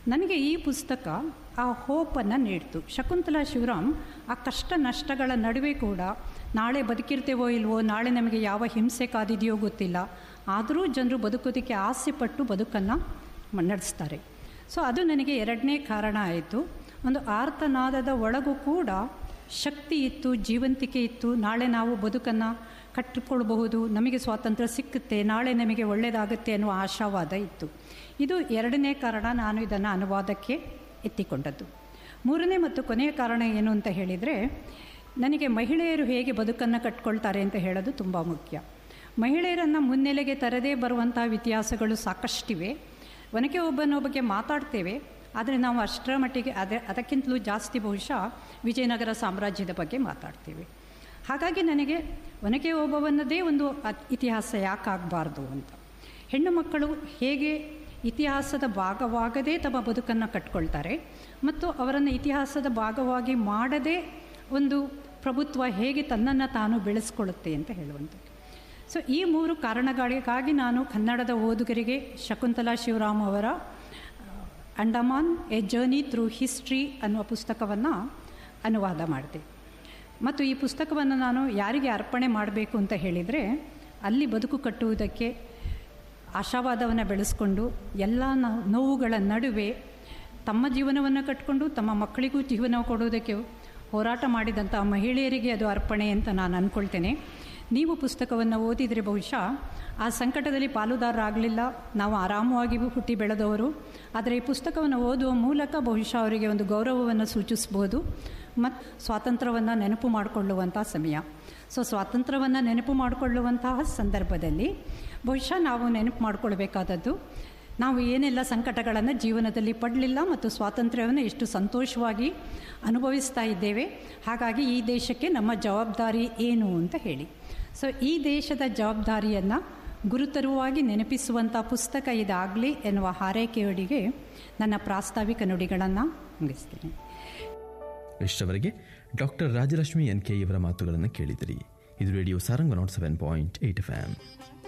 ನನಗೆ ಈ ಪುಸ್ತಕ ಆ ಹೋಪನ್ನು ನೀಡ್ತು ಶಕುಂತಲಾ ಶಿವರಾಮ್ ಆ ಕಷ್ಟ ನಷ್ಟಗಳ ನಡುವೆ ಕೂಡ ನಾಳೆ ಬದುಕಿರ್ತೇವೋ ಇಲ್ವೋ ನಾಳೆ ನಮಗೆ ಯಾವ ಹಿಂಸೆ ಕಾದಿದೆಯೋ ಗೊತ್ತಿಲ್ಲ ಆದರೂ ಜನರು ಬದುಕೋದಕ್ಕೆ ಆಸೆ ಪಟ್ಟು ಬದುಕನ್ನು ನಡೆಸ್ತಾರೆ ಸೊ ಅದು ನನಗೆ ಎರಡನೇ ಕಾರಣ ಆಯಿತು ಒಂದು ಆರ್ತನಾದದ ಒಳಗೂ ಕೂಡ ಶಕ್ತಿ ಇತ್ತು ಜೀವಂತಿಕೆ ಇತ್ತು ನಾಳೆ ನಾವು ಬದುಕನ್ನು ಕಟ್ಟಿಕೊಳ್ಬಹುದು ನಮಗೆ ಸ್ವಾತಂತ್ರ್ಯ ಸಿಕ್ಕುತ್ತೆ ನಾಳೆ ನಮಗೆ ಒಳ್ಳೆಯದಾಗುತ್ತೆ ಅನ್ನುವ ಆಶಾವಾದ ಇತ್ತು ಇದು ಎರಡನೇ ಕಾರಣ ನಾನು ಇದನ್ನು ಅನುವಾದಕ್ಕೆ ಎತ್ತಿಕೊಂಡದ್ದು ಮೂರನೇ ಮತ್ತು ಕೊನೆಯ ಕಾರಣ ಏನು ಅಂತ ಹೇಳಿದರೆ ನನಗೆ ಮಹಿಳೆಯರು ಹೇಗೆ ಬದುಕನ್ನು ಕಟ್ಕೊಳ್ತಾರೆ ಅಂತ ಹೇಳೋದು ತುಂಬ ಮುಖ್ಯ ಮಹಿಳೆಯರನ್ನು ಮುನ್ನೆಲೆಗೆ ತರದೇ ಬರುವಂಥ ವ್ಯತ್ಯಾಸಗಳು ಸಾಕಷ್ಟಿವೆ ಒನಕೆ ಒಬ್ಬನ ಬಗ್ಗೆ ಮಾತಾಡ್ತೇವೆ ಆದರೆ ನಾವು ಅಷ್ಟರ ಮಟ್ಟಿಗೆ ಅದೇ ಅದಕ್ಕಿಂತಲೂ ಜಾಸ್ತಿ ಬಹುಶಃ ವಿಜಯನಗರ ಸಾಮ್ರಾಜ್ಯದ ಬಗ್ಗೆ ಮಾತಾಡ್ತೀವಿ ಹಾಗಾಗಿ ನನಗೆ ಒನಕೆ ಓಬವ್ವನದೇ ಒಂದು ಅತ್- ಇತಿಹಾಸ ಯಾಕಾಗಬಾರ್ದು ಅಂತ ಹೆಣ್ಣು ಮಕ್ಕಳು ಹೇಗೆ ಇತಿಹಾಸದ ಭಾಗವಾಗದೇ ತಮ್ಮ ಬದುಕನ್ನು ಕಟ್ಕೊಳ್ತಾರೆ ಮತ್ತು ಅವರನ್ನು ಇತಿಹಾಸದ ಭಾಗವಾಗಿ ಮಾಡದೇ ಒಂದು ಪ್ರಭುತ್ವ ಹೇಗೆ ತನ್ನನ್ನು ತಾನು ಬೆಳೆಸ್ಕೊಳ್ಳುತ್ತೆ ಅಂತ ಹೇಳುವಂಥದ್ದು ಸೊ ಈ ಮೂರು ಕಾರಣಗಳಿಗಾಗಿ ನಾನು ಕನ್ನಡದ ಓದುಗರಿಗೆ ಶಕುಂತಲಾ ಶಿವರಾಮ್ ಅವರ Andaman a journey through history ಅನ್ನುವ ಪುಸ್ತಕವನ್ನು ಅನುವಾದ ಮಾಡಿದೆ ಮತ್ತು ಈ ಪುಸ್ತಕವನ್ನು ನಾನು ಯಾರಿಗೆ ಅರ್ಪಣೆ ಮಾಡಬೇಕು ಅಂತ ಹೇಳಿದರೆ ಅಲ್ಲಿ ಬದುಕು ಕಟ್ಟುವುದಕ್ಕೆ ಆಶಾವಾದವನ್ನು ಬೆಳೆಸ್ಕೊಂಡು ಎಲ್ಲ ನ- ನೋವುಗಳ ನಡುವೆ ತಮ್ಮ ಜೀವನವನ್ನು ಕಟ್ಟಿಕೊಂಡು ತಮ್ಮ ಮಕ್ಕಳಿಗೂ ಜೀವನ ಕೊಡುವುದಕ್ಕೆ ಹೋರಾಟ ಮಾಡಿದಂಥ ಮಹಿಳೆಯರಿಗೆ ಅದು ಅರ್ಪಣೆ ಅಂತ ನಾನು ಅಂದ್ಕೊಳ್ತೇನೆ ನೀವು ಪುಸ್ತಕವನ್ನು ಓದಿದರೆ ಬಹುಶಃ ಆ ಸಂಕಟದಲ್ಲಿ ಪಾಲುದಾರರಾಗಲಿಲ್ಲ ನಾವು ಆರಾಮವಾಗಿ ಹುಟ್ಟಿ ಬೆಳೆದವರು ಆದರೆ ಈ ಪುಸ್ತಕವನ್ನು ಓದುವ ಮೂಲಕ ಬಹುಶಃ ಅವರಿಗೆ ಒಂದು ಗೌರವವನ್ನು ಸೂಚಿಸ್ಬೋದು ಮತ್ತು ಸ್ವಾತಂತ್ರ್ಯವನ್ನು ನೆನಪು ಮಾಡಿಕೊಳ್ಳುವಂಥ ಸಮಯ ಸೊ ಸ್ವಾತಂತ್ರ್ಯವನ್ನು ನೆನಪು ಮಾಡಿಕೊಳ್ಳುವಂತಹ ಸಂದರ್ಭದಲ್ಲಿ ಬಹುಶಃ ನಾವು ನೆನಪು ಮಾಡಿಕೊಳ್ಬೇಕಾದದ್ದು ನಾವು ಏನೆಲ್ಲ ಸಂಕಟಗಳನ್ನು ಜೀವನದಲ್ಲಿ ಪಡಲಿಲ್ಲ ಮತ್ತು ಸ್ವಾತಂತ್ರ್ಯವನ್ನು ಎಷ್ಟು ಸಂತೋಷವಾಗಿ ಅನುಭವಿಸ್ತಾ ಇದ್ದೇವೆ ಹಾಗಾಗಿ ಈ ದೇಶಕ್ಕೆ ನಮ್ಮ ಜವಾಬ್ದಾರಿ ಏನು ಅಂತ ಹೇಳಿ ಸೊ ಈ ದೇಶದ ಜವಾಬ್ದಾರಿಯನ್ನು ಗುರುತರವಾಗಿ ನೆನಪಿಸುವಂಥ ಪುಸ್ತಕ ಇದಾಗಲಿ ಎನ್ನುವ ಹಾರೈಕೆಯೊಡಿಗೆ ನನ್ನ ಪ್ರಾಸ್ತಾವಿಕ ನುಡಿಗಳನ್ನು ಮುಗಿಸ್ತೇನೆ ಇಷ್ಟವರೆಗೆ ಡಾಕ್ಟರ್ ರಾಜಲಕ್ಷ್ಮಿ ಎನ್ ಕೆ ಇವರ ಮಾತುಗಳನ್ನು ಕೇಳಿದಿರಿ ಇದು radio Sarang naught seven point eight F M